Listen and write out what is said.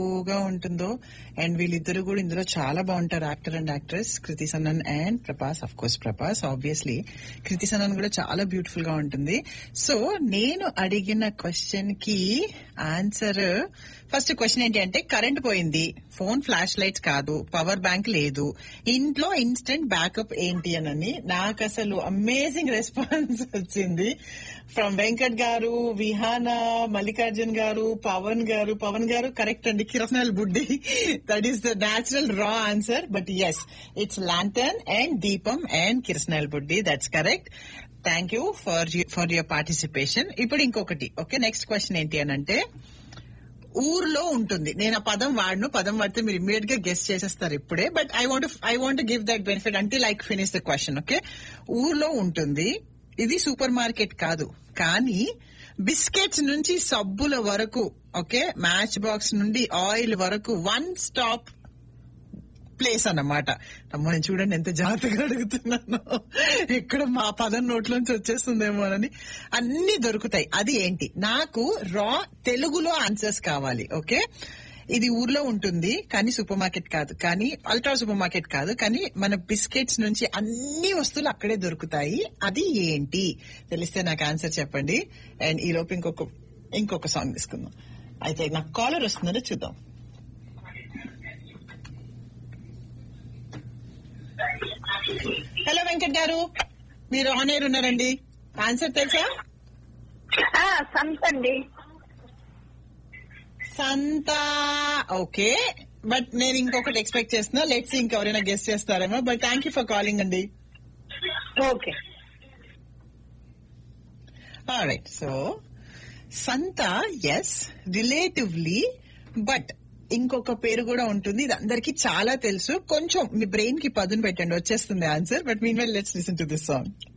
గా ఉంటుందో అండ్ వీళ్ళిద్దరు కూడా ఇందులో చాలా బాగుంటారు actor and actress Kriti Sanon and Prabhas of course Prabhas obviously Kriti Sanon కూడా చాలా బ్యూటిఫుల్ గా ఉంటుంది సో నేను అడిగిన క్వశ్చన్ కి ఆన్సర్ ఫస్ట్ క్వశ్చన్ ఏంటి అంటే కరెంట్ పోయింది ఫోన్ ఫ్లాష్ లైట్స్ కాదు పవర్ బ్యాంక్ లేదు ఇంట్లో ఇన్స్టెంట్ బ్యాకప్ ఏంటి అని నాకు అసలు అమేజింగ్ రెస్పాన్స్ వచ్చింది ఫ్రమ్ వెంకట్ గారు విహానా మల్లికార్జున్ గారు పవన్ గారు పవన్ గారు కరెక్ట్ అండి కిరసనాల్ బుడ్డి దట్ ఈస్ ద న్యాచురల్ రా answer but yes it's lantern and దీపం అండ్ కిరసనాల్ బుడ్డి that's correct thank you for for your participation ఇప్పుడు ఇంకొకటి ఓకే నెక్స్ట్ క్వశ్చన్ ఏంటి అని అంటే ఊర్లో ఉంటుంది నేను ఆ పదం వాడను పదం వాడితే మీరు ఇమ్మీడియట్ గా గెస్ట్ చేసేస్తారు ఇప్పుడే but I want I want give that benefit అంటే like finish the question okay ఊర్లో ఉంటుంది ఇది సూపర్ మార్కెట్ కాదు కానీ బిస్కెట్స్ నుంచి సబ్బుల వరకు ఓకే మ్యాచ్ బాక్స్ నుండి ఆయిల్ వరకు వన్ స్టాప్ ప్లేస్ అన్నమాట అమ్మ నేను చూడండి ఎంత జాగ్రత్తగా అడుగుతున్నాను ఇక్కడ మా పదం నోట్లోంచి వచ్చేస్తుందేమో అని అన్ని దొరుకుతాయి అది ఏంటి నాకు రా తెలుగులో ఆన్సర్స్ కావాలి ఓకే ఇది ఊర్లో ఉంటుంది కానీ సూపర్ మార్కెట్ కాదు కానీ అల్ట్రా సూపర్ మార్కెట్ కాదు కానీ మన బిస్కెట్స్ నుంచి అన్ని వస్తువులు అక్కడే దొరుకుతాయి అది ఏంటి తెలిస్తే నాకు ఆన్సర్ చెప్పండి అండ్ ఈ లోపు ఇంకొక ఇంకొక సాంగ్ తీసుకుందాం అయితే నాకు కాలర్ వస్తుందో చూద్దాం హలో వెంకట్ గారు మీరు ఆన్ ఎయిర్ ఉన్నారండి ఆన్సర్ తెలుసా ఆ, సంతండి సంత ఓకే బట్ నేను ఇంకొకటి ఎక్స్పెక్ట్ చేస్తున్నా లెట్స్ ఇంకెవరైనా గెస్ట్ చేస్తారేమో but thank you for calling అండి ఓకే రైట్ సో సంత ఎస్ రిలేటివ్లీ బట్ ఇంకొక పేరు కూడా ఉంటుంది ఇది అందరికి చాలా తెలుసు కొంచెం మీ బ్రెయిన్ కి పదును పెట్టండి వచ్చేస్తుంది answer but mean well let's listen to this song